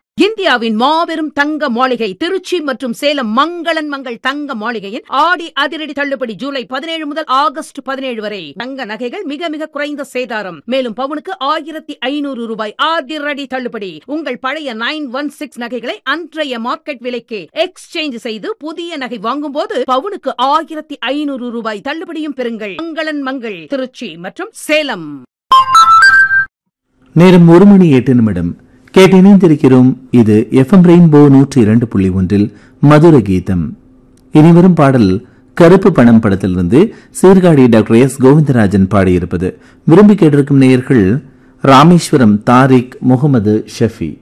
இந்தியாவின் மாபெரும் தங்க மாளிகை திருச்சி மற்றும் சேலம் மங்களன் மங்கள் தங்க மாளிகையின் ஆடி அதிரடி தள்ளுபடி ஜூலை பதினேழு முதல் ஆகஸ்ட் பதினேழு வரை தங்க நகைகள் மிக மிக குறைந்த சேதாரம் மேலும் பவுனுக்கு ஆயிரத்தி ஐநூறு ரூபாய் அதிரடி தள்ளுபடி உங்கள் பழைய நைன் ஒன் சிக்ஸ் நகைகளை அன்றைய மார்க்கெட் விலைக்கு எக்ஸ்சேஞ்ச் செய்து புதிய நகை வாங்கும்போது பவுனுக்கு ஆயிரத்தி ஐநூறு ரூபாய் தள்ளுபடியும் பெறுங்கள் மங்களன் மங்கள் திருச்சி மற்றும் சேலம் நேரம் ஒரு மணி எட்டு நிமிடம் கேட்டு இணைந்திருக்கிறோம் இது எஃப்எம் ரெயின்போ நூற்றி இரண்டு புள்ளி ஒன்றில் மதுர கீதம் இனிவரும் பாடல் கருப்பு பணம் படத்திலிருந்து சீர்காழி டாக்டர் எஸ் கோவிந்தராஜன் பாடியிருப்பது விரும்பி கேட்டிருக்கும் நேயர்கள் ராமேஸ்வரம் தாரிக் முகமது ஷஃபி